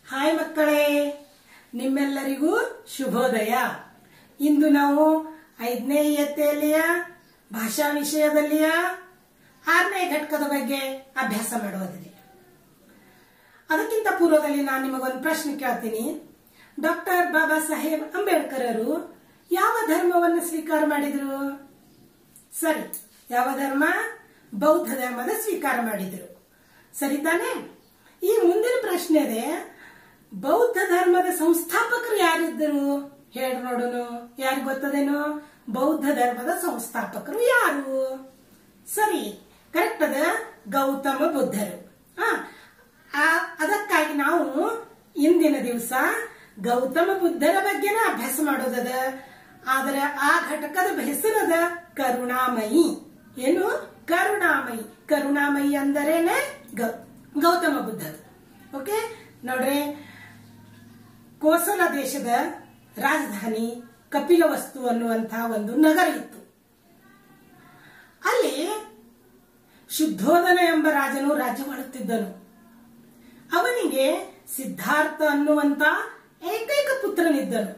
hi ಮಕ್ಕಳೇ ನಿಮ್ಮೆಲ್ಲರಿಗೂ ಶುಭೋದಯ ಇಂದು ನಾವು ಐದನೇ ಇಯತ್ತೆಯಲ್ಲಿಯ ಭಾಷಾ ವಿಷಯದಲ್ಲಿಯ ಆರನೇ ಘಟಕದ ಬಗ್ಗೆ ಅಭ್ಯಾಸ ಮಾಡುವುದಿದೆ ಅದಕ್ಕಿಂತ ಪೂರ್ವದಲ್ಲಿ ನಾನು ನಿಮಗೊಂದು ಪ್ರಶ್ನೆ ಕೇಳ್ತೀನಿ ಡಾಕ್ಟರ್ ಬಾಬಾ ಸಾಹೇಬ್ ಅಂಬೇಡ್ಕರ್ ಅವರು ಯಾವ ಧರ್ಮವನ್ನು ಸ್ವೀಕಾರ ಮಾಡಿದ್ರು ಸರಿ ಯಾವ ಧರ್ಮ ಬೌದ್ಧ ಧರ್ಮದ ಸ್ವೀಕಾರ ಮಾಡಿದ್ರು ಸರಿ ತಾನೆ ಈ ಮುಂದಿನ ಪ್ರಶ್ನೆ ಇದೆ ಬೌದ್ಧ ಧರ್ಮದ ಸಂಸ್ಥಾಪಕರು ಯಾರಿದ್ದರು ಹೇಳಿ ನೋಡೋಣ ಯಾರು ಗೊತ್ತದೇನೋ ಬೌದ್ಧ ಧರ್ಮದ ಸಂಸ್ಥಾಪಕರು ಯಾರು ಸರಿ ಕರೆಕ್ಟ್ ಅದ ಗೌತಮ ಬುದ್ಧರು ಆ, ಆ- ಅದಕ್ಕಾಗಿ ನಾವು ಇಂದಿನ ದಿವಸ ಗೌತಮ ಬುದ್ಧರ ಬಗ್ಗೆನ ಅಭ್ಯಾಸ ಮಾಡೋದದ ಆದ್ರೆ ಆ ಘಟಕದ ಹೆಸರದ ಕರುಣಾಮಯಿ ಏನು ಕರುಣಾಮಯಿ ಕರುಣಾಮಯಿ ಅಂದರೇನೆ ಗೌ- ಗೌತಮ ಬುದ್ಧರು ಓಕೆ ನೋಡ್ರಿ ಕೋಸಲ ದೇಶದ ರಾಜಧಾನಿ ಕಪಿಲವಸ್ತು ಅನ್ನುವಂತಹ ಒಂದು ನಗರ ಇತ್ತು ಅಲ್ಲಿ ಶುದ್ಧೋಧನ ಎಂಬ ರಾಜನು ರಾಜ್ಯವಾಳುತ್ತಿದ್ದನು ಅವನಿಗೆ ಸಿದ್ಧಾರ್ಥ ಅನ್ನುವಂತ ಏಕೈಕ ಪುತ್ರನಿದ್ದನು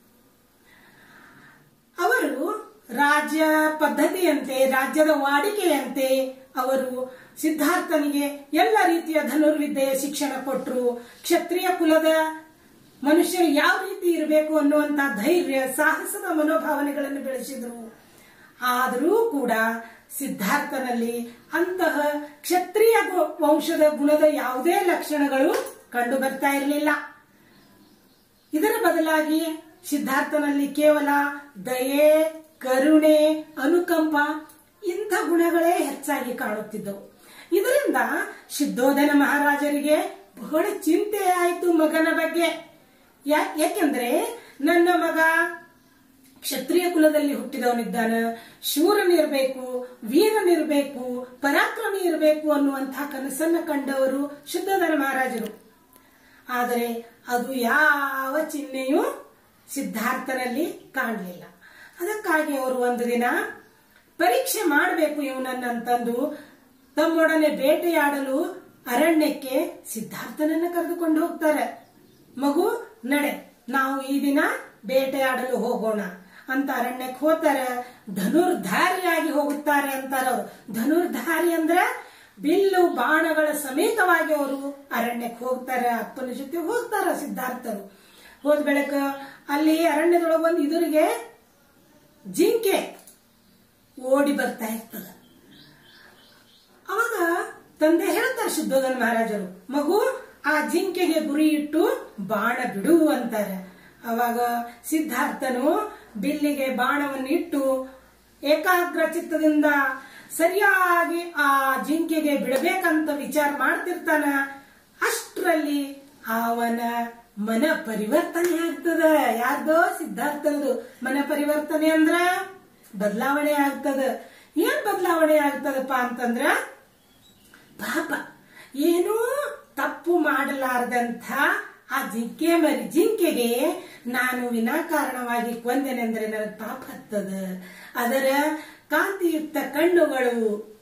ಅವರು ರಾಜ್ಯ ಪದ್ಧತಿಯಂತೆ ರಾಜ್ಯದ ವಾಡಿಕೆಯಂತೆ ಅವರು ಸಿದ್ಧಾರ್ಥನಿಗೆ ಎಲ್ಲ ರೀತಿಯ ಧನುರ್ವಿದ್ಯೆಯ ಶಿಕ್ಷಣ ಕೊಟ್ಟರು ಕ್ಷತ್ರಿಯ ಕುಲದ ಮನುಷ್ಯರು ಯಾವ ರೀತಿ ಇರಬೇಕು ಅನ್ನುವಂತ ಧೈರ್ಯ ಸಾಹಸದ ಮನೋಭಾವನೆಗಳನ್ನು ಬೆಳೆಸಿದ್ರು ಆದರೂ ಕೂಡ ಸಿದ್ಧಾರ್ಥನಲ್ಲಿ ಅಂತಹ ಕ್ಷತ್ರಿಯ ಗು- ವಂಶದ ಗುಣದ ಯಾವುದೇ ಲಕ್ಷಣಗಳು ಕಂಡು ಬರ್ತಾ ಇರಲಿಲ್ಲ ಇದರ ಬದಲಾಗಿ ಸಿದ್ಧಾರ್ಥನಲ್ಲಿ ಕೇವಲ ದಯೆ ಕರುಣೆ ಅನುಕಂಪ ಇಂಥ ಗುಣಗಳೇ ಹೆಚ್ಚಾಗಿ ಕಾಣುತ್ತಿದ್ದವು ಇದರಿಂದ ಸಿದ್ಧೋಧನ ಮಹಾರಾಜರಿಗೆ ಬಹಳ ಚಿಂತೆ ಆಯಿತು ಮಗನ ಬಗ್ಗೆ ಯಾ- ಯಾಕೆಂದ್ರೆ ನನ್ನ ಮಗ ಕ್ಷತ್ರಿಯ ಕುಲದಲ್ಲಿ ಹುಟ್ಟಿದವನಿದ್ದಾನ ಶೂರನಿರ್ಬೇಕು ವೀರನಿರ್ಬೇಕು ಪರಾಕ್ರಮಿ ಇರಬೇಕು ಅನ್ನುವಂತಹ ಕನಸನ್ನ ಕಂಡವರು ಶುದ್ಧೋಧನ ಮಹಾರಾಜರು ಆದರೆ ಅದು ಯಾವ ಚಿಹ್ನೆಯೂ ಸಿದ್ಧಾರ್ಥನಲ್ಲಿ ಕಾಣಲಿಲ್ಲ ಅದಕ್ಕಾಗಿ ಅವರು ಒಂದು ದಿನ ಪರೀಕ್ಷೆ ಮಾಡಬೇಕು ಇವನನ್ನಂತಂದು ತಮ್ಮೊಡನೆ ಬೇಟೆಯಾಡಲು ಅರಣ್ಯಕ್ಕೆ ಸಿದ್ಧಾರ್ಥನನ್ನ ಕರೆದುಕೊಂಡು ಹೋಗ್ತಾರೆ ಮಗು ನಡೆ ನಾವು ಈ ದಿನ ಬೇಟೆಯಾಡಲು ಹೋಗೋಣ ಅಂತ ಅರಣ್ಯಕ್ಕೆ ಹೋಗ್ತಾರೆ ಧನುರ್ಧಾರಿಯಾಗಿ ಹೋಗುತ್ತಾರೆ ಅಂತಾರೆ ಅವರು ಧನುರ್ಧಾರಿ ಅಂದ್ರೆ ಬಿಲ್ಲು ಬಾಣಗಳ ಸಮೇತವಾಗಿ ಅವರು ಅರಣ್ಯಕ್ಕೆ ಹೋಗ್ತಾರೆ ಅಪ್ಪನ ಜೊತೆ ಹೋಗ್ತಾರ ಸಿದ್ಧಾರ್ಥರು ಹೋದ ಬೆಳಕ ಅಲ್ಲಿ ಅರಣ್ಯದೊಳಗೆ ಒಂದು ಇದುರಿಗೆ ಜಿಂಕೆ ಓಡಿ ಬರ್ತಾ ಇರ್ತದ ಅವಾಗ ತಂದೆ ಹೇಳ್ತಾರೆ ಶುದ್ಧೋಧನ ಮಹಾರಾಜರು ಮಗು ಆ ಜಿಂಕೆಗೆ ಗುರಿ ಇಟ್ಟು ಬಾಣ ಬಿಡು ಅಂತಾರೆ ಅವಾಗ ಸಿದ್ಧಾರ್ಥನು ಬಿಲ್ಲಿಗೆ ಬಾಣವನ್ನು ಇಟ್ಟು ಏಕಾಗ್ರ ಚಿತ್ತದಿಂದ ಸರಿಯಾಗಿ ಆ ಜಿಂಕೆಗೆ ಬಿಡಬೇಕಂತ ವಿಚಾರ ಮಾಡ್ತಿರ್ತಾನ ಅಷ್ಟರಲ್ಲಿ ಅವನ ಮನ ಪರಿವರ್ತನೆ ಆಗ್ತದ ಯಾರ್ದೋ ಸಿದ್ಧಾರ್ಥನದು ಮನ ಪರಿವರ್ತನೆ ಅಂದ್ರ ಬದಲಾವಣೆ ಆಗ್ತದ ಏನ್ ಬದಲಾವಣೆ ಆಗ್ತದಪ್ಪ ಅಂತಂದ್ರ ಪಾಪ ಏನೂ ತಪ್ಪು ಮಾಡಲಾರದಂಥ ಆ ಜಿಂಕೆ ಮರಿ ಜಿಂಕೆಗೆ ನಾನು ವಿನಾಕಾರಣವಾಗಿ ಕೊಂದೆನೆಂದ್ರೆ ನನಗೆ ಪಾಪ ಹತ್ತದ ಅದರ ಕಾಂತಿಯುಕ್ತ ಕಣ್ಣುಗಳು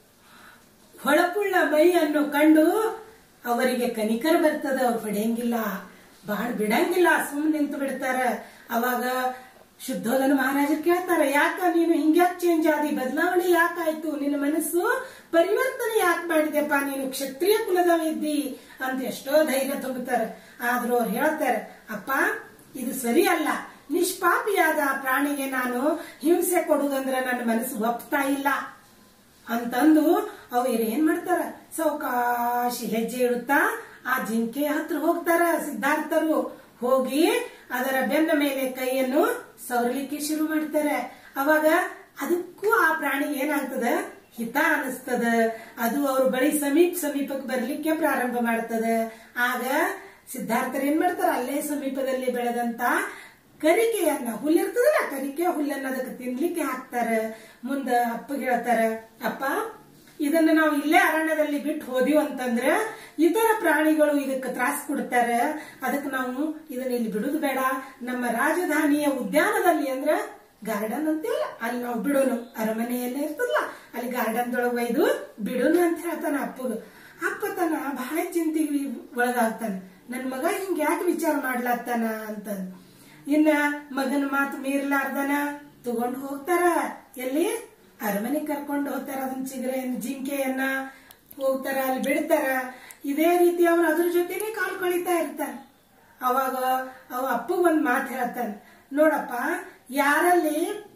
ಹೊಳಪುಳ್ಳ ಮೈಯನ್ನು ಕಂಡು ಅವರಿಗೆ ಕನಿಕರ ಬರ್ತದ ಅವ್ರು ಬಿಡಂಗಿಲ್ಲ ಬಾಳ್ ಬಿಡಂಗಿಲ್ಲ ಸುಮ್ಮನೆ ನಿಂತು ಬಿಡ್ತಾರ ಅವಾಗ ಶುದ್ಧೋಧನ ಮಹಾರಾಜರು ಕೇಳ್ತಾರ ಯಾಕ ನೀನು ಹಿಂಗ್ಯಾಕ್ ಚೇಂಜ್ ಆದಿ ಬದಲಾವಣೆ ಯಾಕಾಯ್ತು ನಿನ್ನ ಮನಸ್ಸು ಪರಿವರ್ತನೆ ಯಾಕೆ ಮಾಡಿದೆಪ್ಪ ನೀನು ಕ್ಷತ್ರಿಯ ಕುಲದವ ಇದ್ದಿ ಅಂತ ಎಷ್ಟೋ ಧೈರ್ಯ ತುಂಬುತ್ತಾರೆ ಆದ್ರೂ ಅವ್ರು ಹೇಳ್ತಾರೆ ಅಪ್ಪ ಇದು ಸರಿ ಅಲ್ಲ ನಿಷ್ಪಾಪಿಯಾದ ಆ ಪ್ರಾಣಿಗೆ ನಾನು ಹಿಂಸೆ ಕೊಡುವುದಂದ್ರೆ ನನ್ನ ಮನಸ್ಸು ಒಪ್ತಾ ಇಲ್ಲ ಅಂತಂದು ಅವ್ರು ಏನ್ ಮಾಡ್ತಾರ ಸಾವಕಾಶಿ ಹೆಜ್ಜೆ ಇಡುತ್ತಾ ಆ ಜಿಂಕೆ ಹತ್ರ ಹೋಗ್ತಾರ ಸಿದ್ಧಾರ್ಥರು ಹೋಗಿ ಅದರ ಬೆನ್ನ ಮೇಲೆ ಕೈಯನ್ನು ಸವರಲಿಕ್ಕೆ ಶುರು ಮಾಡ್ತಾರೆ ಅವಾಗ ಅದಕ್ಕೂ ಆ ಪ್ರಾಣಿಗೆ ಏನಾಗ್ತದ ಹಿತ ಅನಿಸ್ತದ ಅದು ಅವ್ರ ಬಳಿ ಸಮೀಪ ಸಮೀಪಕ್ಕೆ ಬರ್ಲಿಕ್ಕೆ ಪ್ರಾರಂಭ ಮಾಡ್ತದ ಆಗ ಸಿದ್ಧಾರ್ಥರು ಏನ್ ಮಾಡ್ತಾರ ಅಲ್ಲೇ ಸಮೀಪದಲ್ಲಿ ಬೆಳೆದಂತ ಕರಿಕೆಯನ್ನ ಹುಲ್ಲಿರ್ತದಲ್ಲ ಕರಿಕೆ ಹುಲ್ಲನ್ನ ಅದಕ್ಕೆ ತಿನ್ಲಿಕ್ಕೆ ಹಾಕ್ತಾರ ಮುಂದ ಅಪ್ಪಗೆ ಹೇಳ್ತಾರ ಅಪ್ಪ ಇದನ್ನ ನಾವು ಇಲ್ಲೇ ಅರಣ್ಯದಲ್ಲಿ ಬಿಟ್ಟು ಹೋದಿವ್ ಅಂತಂದ್ರ ಇತರ ಪ್ರಾಣಿಗಳು ಇದಕ್ಕೆ ತ್ರಾಸ ಕೊಡ್ತಾರೆ ಅದಕ್ಕೆ ನಾವು ಇದನ್ನ ಇಲ್ಲಿ ಬಿಡುದು ಬೇಡ ನಮ್ಮ ರಾಜಧಾನಿಯ ಉದ್ಯಾನದಲ್ಲಿ ಅಂದ್ರ ಗಾರ್ಡನ್ ಅಂತೀವಲ್ಲ ಅಲ್ಲಿ ನಾವು ಬಿಡೋನು ಅರಮನೆಯಲ್ಲೇ ಇರ್ತದಲ್ಲ ಅಲ್ಲಿ ಗಾರ್ಡನ್ ದೊಳಗೆ ಒಯ್ದು ಬಿಡೋನು ಅಂತ ಹೇಳ್ತಾನ ಅಪ್ಪಗ ಅಪ್ಪ ತನ ಬಹಳ ಚಿಂತೆಗೆ ಒಳಗಾಗ್ತಾನೆ ನನ್ ಮಗ ಹಿಂಗ್ ಯಾಕೆ ವಿಚಾರ ಮಾಡ್ಲತ್ತಾನ ಅಂತಂದ್ ಇನ್ನ ಮಗನ ಮಾತು ಮೀರ್ಲಾರ್ದನ ತಗೊಂಡು ಹೋಗ್ತಾರ ಎಲ್ಲಿ ಅರಮನೆ ಕರ್ಕೊಂಡು ಹೋಗ್ತಾರ ಅದನ್ನ ಚಿಗರೆ ಜಿಂಕೆಯನ್ನ ಹೋಗ್ತಾರ ಅಲ್ಲಿ ಬಿಡ್ತಾರ ಇದೇ ರೀತಿ ಅವನು ಅದ್ರ ಜೊತೆನೆ ಕಾಲ್ ಕಳಿತಾ ಇರ್ತಾನ ಅವಾಗ ಅವ ಅಪ್ಪ ಒಂದ್ ಮಾತು ಹೇಳ್ತಾನ ನೋಡಪ್ಪ ಯಾರಲ್ಲಿ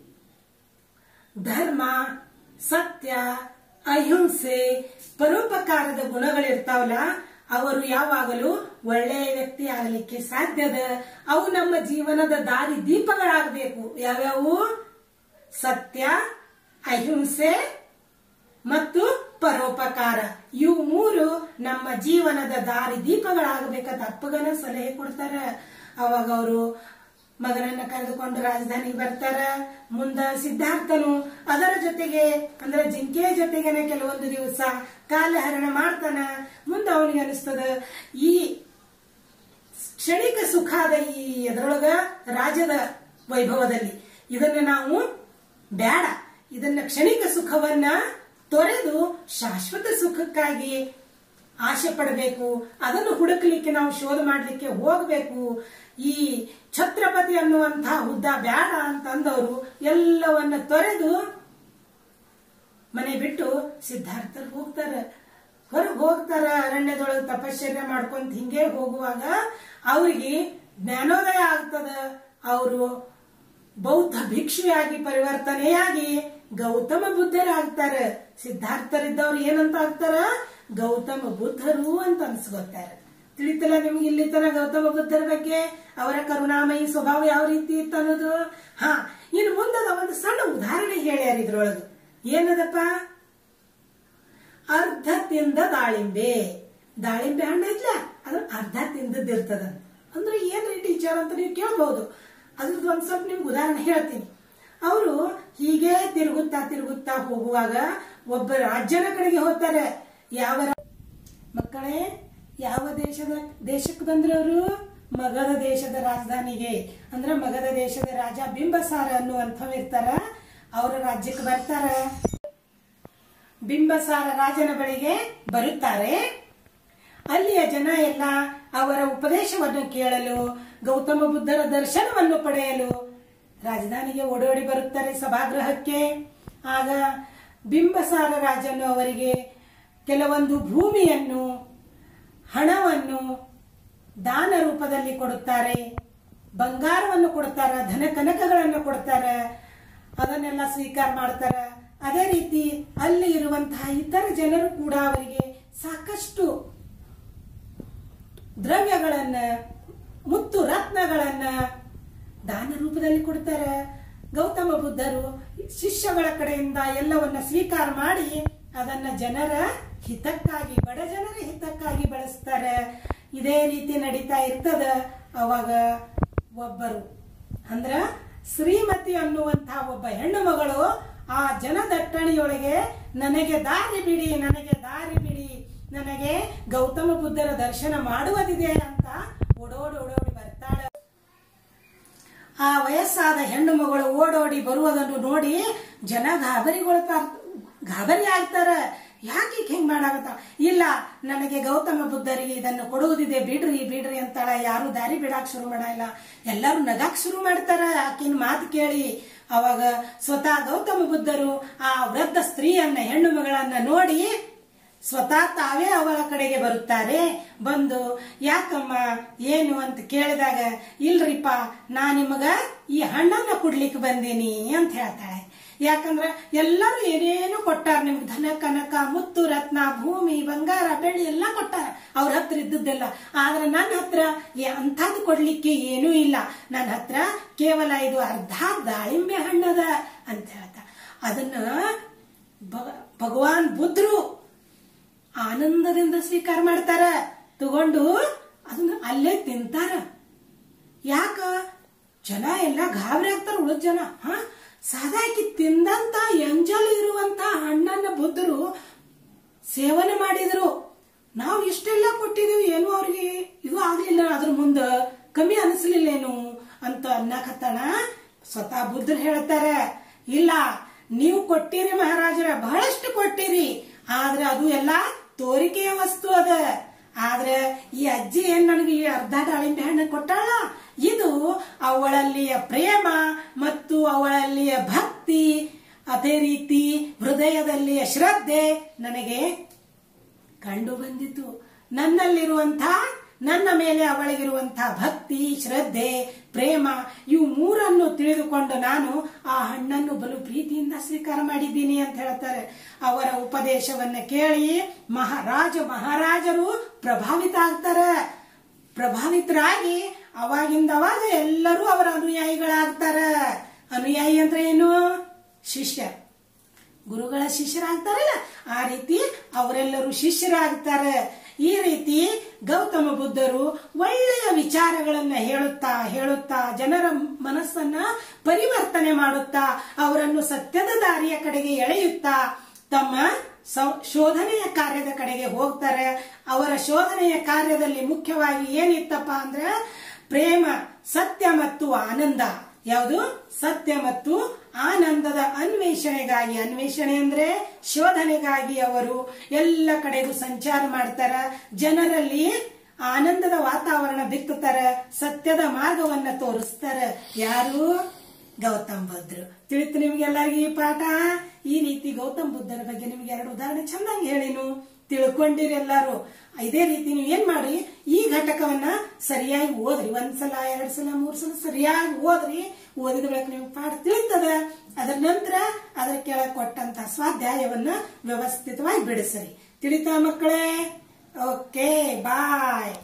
ಧರ್ಮ ಸತ್ಯ ಅಹಿಂಸೆ ಪರೋಪಕಾರದ ಗುಣಗಳಿರ್ತಾವಲ್ಲ ಅವರು ಯಾವಾಗಲೂ ಒಳ್ಳೆಯ ವ್ಯಕ್ತಿ ಆಗಲಿಕ್ಕೆ ಸಾಧ್ಯದ ಅವು ನಮ್ಮ ಜೀವನದ ದಾರಿ ದೀಪಗಳಾಗಬೇಕು ಯಾವ್ಯಾವು ಸತ್ಯ ಅಹಿಂಸೆ ಮತ್ತು ಪರೋಪಕಾರ ಇವು ಮೂರು ನಮ್ಮ ಜೀವನದ ದಾರಿ ದೀಪಗಳಾಗಬೇಕಂತ ಅಪ್ಪಗನ ಸಲಹೆ ಕೊಡ್ತಾರ ಅವಾಗ ಅವರು ಮಗನನ್ನ ಕರೆದುಕೊಂಡು ರಾಜಧಾನಿಗೆ ಬರ್ತಾರ ಮುಂದ ಸಿದ್ಧಾರ್ಥನು ಅದರ ಜೊತೆಗೆ ಅಂದ್ರೆ ಜಿಂಕೆಯ ಜೊತೆಗೇನೆ ಕೆಲವೊಂದು ದಿವಸ ಕಾಲಹರಣ ಮಾಡ್ತಾನ ಮುಂದೆ ಅವನಿಗೆ ಅನಿಸ್ತದ ಈ ಕ್ಷಣಿಕ ಸುಖಾದ ಈ ಎದರೊಳಗ ರಾಜ್ಯದ ವೈಭವದಲ್ಲಿ ಇದನ್ನ ನಾವು ಬೇಡ ಇದನ್ನ ಕ್ಷಣಿಕ ಸುಖವನ್ನ ತೊರೆದು ಶಾಶ್ವತ ಸುಖಕ್ಕಾಗಿ ಆಸೆ ಪಡಬೇಕು ಅದನ್ನು ಹುಡುಕ್ಲಿಕ್ಕೆ ನಾವು ಶೋಧ ಮಾಡಲಿಕ್ಕೆ ಹೋಗಬೇಕು ಈ ಛತ್ರಪತಿ ಅನ್ನುವಂತಹ ಹುದ್ದ ಬೇಡ ಅಂತಂದವರು ಎಲ್ಲವನ್ನ ತೊರೆದು ಮನೆ ಬಿಟ್ಟು ಸಿದ್ಧಾರ್ಥರು ಹೋಗ್ತಾರ ಹೊರಗೆ ಹೋಗ್ತಾರ ಅರಣ್ಯದೊಳಗೆ ತಪಶ್ಚರ್ಯ ಮಾಡ್ಕೊಂತ ಹಿಂಗೆ ಹೋಗುವಾಗ ಅವ್ರಿಗೆ ಜ್ಞಾನೋದಯ ಆಗ್ತದ ಅವರು ಬೌದ್ಧ ಭಿಕ್ಷುಯಾಗಿ ಪರಿವರ್ತನೆಯಾಗಿ ಗೌತಮ ಬುದ್ಧರಾಗ್ತಾರ ಸಿದ್ಧಾರ್ಥರಿದ್ದವ್ರು ಏನಂತ ಆಗ್ತಾರ ಗೌತಮ ಬುದ್ಧರು ಅಂತ ಅನ್ಸ್ಕೊತಾರ ತಿಳಿತಲ್ಲ ನಿಮ್ಗೆ ಇಲ್ಲಿ ತನ ಗೌತಮ ಬುದ್ಧರ ಬಗ್ಗೆ ಅವರ ಕರುಣಾಮಯಿ ಸ್ವಭಾವ ಯಾವ ರೀತಿ ಇತ್ತು ಅನ್ನೋದು ಹಾ ಇನ್ನು ಮುಂದದ ಒಂದು ಸಣ್ಣ ಉದಾಹರಣೆ ಹೇಳ್ಯಾರ ಇದ್ರೊಳಗ ಏನದಪ್ಪ ಅರ್ಧ ತಿಂದ ದಾಳಿಂಬೆ ದಾಳಿಂಬೆ ಹಣ್ಣು ಐತ್ಲ ಅದು ಅರ್ಧ ತಿಂದದ್ದಿರ್ತದ ಅಂದ್ರೆ ಏನ್ರಿ ಟೀಚರ್ ಅಂತ ನೀವು ಕೇಳ್ಬಹುದು ಅದ್ರದ್ದು ಒಂದ್ ಸ್ವಲ್ಪ ನಿಮ್ಗೆ ಉದಾಹರಣೆ ಹೇಳ್ತೀನಿ ಅವರು ಹೀಗೆ ತಿರುಗುತ್ತಾ ತಿರುಗುತ್ತಾ ಹೋಗುವಾಗ ಒಬ್ಬ ರಾಜ್ಯನ ಕಡೆಗೆ ಹೋಗ್ತಾರೆ ಯಾವ ರಾ- ಮಕ್ಕಳೇ ಯಾವ ದೇಶದ ದೇಶಕ್ಕೆ ಬಂದ್ರವರು ಮಗಧ ದೇಶದ ರಾಜಧಾನಿಗೆ ಅಂದ್ರೆ ಮಗಧ ದೇಶದ ರಾಜ ಬಿಂಬಸಾರ ಅನ್ನುವಂಥವ್ ಇರ್ತಾರ ಅವರ ರಾಜ್ಯಕ್ಕೆ ಬರ್ತಾರ ಬಿಂಬಸಾರ ರಾಜನ ಬಳಿಗೆ ಬರುತ್ತಾರೆ ಅಲ್ಲಿಯ ಜನ ಎಲ್ಲ ಅವರ ಉಪದೇಶವನ್ನು ಕೇಳಲು ಗೌತಮ ಬುದ್ಧರ ದರ್ಶನವನ್ನು ಪಡೆಯಲು ರಾಜಧಾನಿಗೆ ಓಡೋಡಿ ಬರುತ್ತಾರೆ ಸಭಾಗೃಹಕ್ಕೆ ಆಗ ಬಿಂಬಸಾರ ರಾಜನು ಅವರಿಗೆ ಕೆಲವೊಂದು ಭೂಮಿಯನ್ನು ಹಣವನ್ನು ದಾನ ರೂಪದಲ್ಲಿ ಕೊಡುತ್ತಾರೆ ಬಂಗಾರವನ್ನು ಕೊಡ್ತಾರ ಧನ ಕನಕಗಳನ್ನು ಕೊಡ್ತಾರ ಅದನ್ನೆಲ್ಲ ಸ್ವೀಕಾರ ಮಾಡ್ತಾರ ಅದೇ ರೀತಿ ಅಲ್ಲಿ ಇರುವಂತಹ ಇತರ ಜನರು ಕೂಡ ಅವರಿಗೆ ಸಾಕಷ್ಟು ದ್ರವ್ಯಗಳನ್ನ ಮುತ್ತು ರತ್ನಗಳನ್ನ ದಾನ ರೂಪದಲ್ಲಿ ಕೊಡ್ತಾರೆ ಗೌತಮ ಬುದ್ಧರು ಶಿಷ್ಯಗಳ ಕಡೆಯಿಂದ ಎಲ್ಲವನ್ನ ಸ್ವೀಕಾರ ಮಾಡಿ ಅದನ್ನ ಜನರ ಹಿತಕ್ಕಾಗಿ ಬಡ ಜನರ ಹಿತಕ್ಕಾಗಿ ಬಳಸ್ತಾರೆ ಇದೇ ರೀತಿ ನಡೀತಾ ಇರ್ತದ ಅವಾಗ ಒಬ್ಬರು ಅಂದ್ರ ಶ್ರೀಮತಿ ಅನ್ನುವಂತಹ ಒಬ್ಬ ಹೆಣ್ಣು ಮಗಳು ಆ ಜನದಟ್ಟಣೆಯೊಳಗೆ ನನಗೆ ದಾರಿ ಬಿಡಿ ನನಗೆ ದಾರಿ ಬಿಡಿ ನನಗೆ ಗೌತಮ ಬುದ್ಧರ ದರ್ಶನ ಮಾಡುವುದಿದೆ ಅಂತ ಓಡೋಡಿ ಓಡೋಡಿ ಬರ್ತಾಳೆ ಆ ವಯಸ್ಸಾದ ಹೆಣ್ಣು ಮಗಳು ಓಡೋಡಿ ಬರುವುದನ್ನು ನೋಡಿ ಜನ ಗಾಬರಿಗೊಳ್ತಾರ ಗಾಬರಿ ಆಗ್ತಾರ ಯಾಕೆ ಈಗ ಹಿಂಗ್ ಮಾಡಾಕತ್ತ ಇಲ್ಲ ನನಗೆ ಗೌತಮ ಬುದ್ಧರಿಗೆ ಇದನ್ನು ಕೊಡುವುದಿದೆ ಬಿಡ್ರಿ ಬಿಡ್ರಿ ಅಂತಾಳ ಯಾರು ದಾರಿ ಬಿಡಾಕ್ ಶುರು ಮಾಡಲ್ಲ ಎಲ್ಲರೂ ನಗಾಕ್ ಶುರು ಮಾಡ್ತಾರ ಆಕಿನ ಮಾತು ಕೇಳಿ ಅವಾಗ ಸ್ವತಃ ಗೌತಮ ಬುದ್ಧರು ಆ ವೃದ್ಧ ಸ್ತ್ರೀಯನ್ನ ಹೆಣ್ಣು ಮಗಳನ್ನ ನೋಡಿ ಸ್ವತಃ ತಾವೇ ಅವಳ ಕಡೆಗೆ ಬರುತ್ತಾರೆ ಬಂದು ಯಾಕಮ್ಮ ಏನು ಅಂತ ಕೇಳಿದಾಗ ಇಲ್ರಿಪ್ಪ ನಾ ನಿಮಗ ಈ ಹಣ್ಣನ್ನ ಕೊಡ್ಲಿಕ್ಕೆ ಬಂದೀನಿ ಅಂತ ಹೇಳ್ತಾಳೆ ಯಾಕಂದ್ರ ಎಲ್ಲರೂ ಏನೇನು ಕೊಟ್ಟಾರ ನಿಮ್ಗೆ ಧನ ಕನಕ ಮುತ್ತು ರತ್ನ ಭೂಮಿ ಬಂಗಾರ ಬೆಳ್ಳಿ ಎಲ್ಲ ಕೊಟ್ಟಾರ ಅವ್ರ ಹತ್ರ ಇದ್ದದ್ದೆಲ್ಲ ಆದ್ರೆ ನನ್ನ ಹತ್ರ ಏ- ಅಂಥದ್ದು ಕೊಡ್ಲಿಕ್ಕೆ ಏನೂ ಇಲ್ಲ ನನ್ನ ಹತ್ರ ಕೇವಲ ಇದು ಅರ್ಧ ದಾಳಿಂಬೆ ಹಣ್ಣದ ಅಂತ ಹೇಳ್ತಾ ಅದನ್ನ ಭಗ- ಭಗವಾನ್ ಬುದ್ಧರು ಆನಂದದಿಂದ ಸ್ವೀಕಾರ ಮಾಡ್ತಾರ ತಗೊಂಡು ಅದನ್ನ ಅಲ್ಲೇ ತಿಂತಾರ ಯಾಕ ಜನ ಎಲ್ಲ ಗಾಬರಿ ಆಗ್ತಾರ ಉಳಿದ ಜನ ಹ ಸಾದಾಕಿ ತಿಂದಂತ ಎಂಜಲು ಇರುವಂತ ಹಣ್ಣನ್ನ ಬುದ್ಧರು ಸೇವನೆ ಮಾಡಿದ್ರು ನಾವು ಇಷ್ಟೆಲ್ಲ ಕೊಟ್ಟಿದೀವಿ ಏನು ಅವ್ರಿಗೆ ಇದು ಆಗ್ಲಿಲ್ಲ ಅದ್ರ ಮುಂದ ಕಮ್ಮಿ ಅನಿಸ್ಲಿಲ್ಲೇನು ಅಂತ ಅನ್ನಕತ್ತಾನ ಸ್ವತಃ ಬುದ್ಧರು ಹೇಳ್ತಾರೆ ಇಲ್ಲ ನೀವು ಕೊಟ್ಟಿರಿ ಮಹಾರಾಜರ ಬಹಳಷ್ಟು ಕೊಟ್ಟಿರಿ ಆದ್ರೆ ಅದು ಎಲ್ಲ ತೋರಿಕೆಯ ವಸ್ತು ಅದ ಆದ್ರೆ ಈ ಅಜ್ಜಿ ಏನ್ ನನಗೆ ಈ ಅರ್ಧ ದಾಳಿಂಬೆ ಹಣ್ಣು ಕೊಟ್ಟಾಳ ಇದು ಅವಳಲ್ಲಿಯ ಪ್ರೇಮ ಮತ್ತು ಅವಳಲ್ಲಿಯ ಭಕ್ತಿ ಅದೇ ರೀತಿ ಹೃದಯದಲ್ಲಿಯ ಶ್ರದ್ಧೆ ನನಗೆ ಕಂಡು ಬಂದಿತು ನನ್ನಲ್ಲಿರುವಂತಹ ನನ್ನ ಮೇಲೆ ಅವಳಿಗಿರುವಂತಹ ಭಕ್ತಿ ಶ್ರದ್ಧೆ ಪ್ರೇಮ ಇವು ಮೂರನ್ನು ತಿಳಿದುಕೊಂಡು ನಾನು ಆ ಹಣ್ಣನ್ನು ಬಲು ಪ್ರೀತಿಯಿಂದ ಸ್ವೀಕಾರ ಮಾಡಿದ್ದೀನಿ ಅಂತ ಹೇಳ್ತಾರೆ ಅವರ ಉಪದೇಶವನ್ನ ಕೇಳಿ ಮಹಾರಾಜ ಮಹಾರಾಜರು ಪ್ರಭಾವಿತ ಆಗ್ತಾರೆ ಪ್ರಭಾವಿತರಾಗಿ ಅವಾಗಿಂದ ಅವಾಗ ಎಲ್ಲರೂ ಅವರ ಅನುಯಾಯಿಗಳಾಗ್ತಾರ ಅನುಯಾಯಿ ಅಂದ್ರೆ ಏನು ಶಿಷ್ಯ ಗುರುಗಳ ಶಿಷ್ಯರಾಗ್ತಾರಲ್ಲ ಆ ರೀತಿ ಅವರೆಲ್ಲರೂ ಶಿಷ್ಯರಾಗ್ತಾರೆ ಈ ರೀತಿ ಗೌತಮ ಬುದ್ಧರು ಒಳ್ಳೆಯ ವಿಚಾರಗಳನ್ನ ಹೇಳುತ್ತಾ ಹೇಳುತ್ತಾ ಜನರ ಮನಸ್ಸನ್ನ ಪರಿವರ್ತನೆ ಮಾಡುತ್ತಾ ಅವರನ್ನು ಸತ್ಯದ ದಾರಿಯ ಕಡೆಗೆ ಎಳೆಯುತ್ತಾ ತಮ್ಮ ಸ- ಶೋಧನೆಯ ಕಾರ್ಯದ ಕಡೆಗೆ ಹೋಗ್ತಾರೆ ಅವರ ಶೋಧನೆಯ ಕಾರ್ಯದಲ್ಲಿ ಮುಖ್ಯವಾಗಿ ಏನಿತ್ತಪ್ಪ ಅಂದ್ರೆ ಪ್ರೇಮ ಸತ್ಯ ಮತ್ತು ಆನಂದ ಯಾವುದು ಸತ್ಯ ಮತ್ತು ಆನಂದದ ಅನ್ವೇಷಣೆಗಾಗಿ ಅನ್ವೇಷಣೆ ಅಂದ್ರೆ ಶೋಧನೆಗಾಗಿ ಅವರು ಎಲ್ಲ ಕಡೆಗೂ ಸಂಚಾರ ಮಾಡ್ತಾರ ಜನರಲ್ಲಿ ಆನಂದದ ವಾತಾವರಣ ಬಿತ್ತುತ್ತಾರ ಸತ್ಯದ ಮಾರ್ಗವನ್ನ ತೋರಿಸ್ತಾರ ಯಾರು ಗೌತಮ್ ಬುದ್ಧರು ತಿಳಿತು ನಿಮ್ಗೆಲ್ಲರಿಗೂ ಈ ಪಾಠ ಈ ರೀತಿ ಗೌತಮ್ ಬುದ್ಧರ ಬಗ್ಗೆ ನಿಮ್ಗೆ ಎರಡು ಉದಾಹರಣೆ ಚೆನ್ನಾಗಿ ಹೇಳಿನು ತಿಳ್ಕೊಂಡಿರಿ ಎಲ್ಲಾರು ಇದೇ ರೀತಿ ನೀವು ಏನ್ ಮಾಡಿ ಈ ಘಟಕವನ್ನ ಸರಿಯಾಗಿ ಓದ್ರಿ ಒಂದ್ಸಲ ಎರಡ್ ಸಲ ಮೂರ್ ಸಲ ಸರಿಯಾಗಿ ಓದ್ರಿ ಓದಿದ ಬಳಿಕ ನಿಮ್ಗೆ ಪಾಠ ತಿಳಿತದ ಅದರ ನಂತರ ಅದರ ಕೆಳಗೆ ಕೊಟ್ಟಂತ ಸ್ವಾಧ್ಯಾಯವನ್ನ ವ್ಯವಸ್ಥಿತವಾಗಿ ಬಿಡಿಸ್ರಿ ತಿಳಿತಾ ಮಕ್ಕಳೇ ಓಕೆ ಬಾಯ್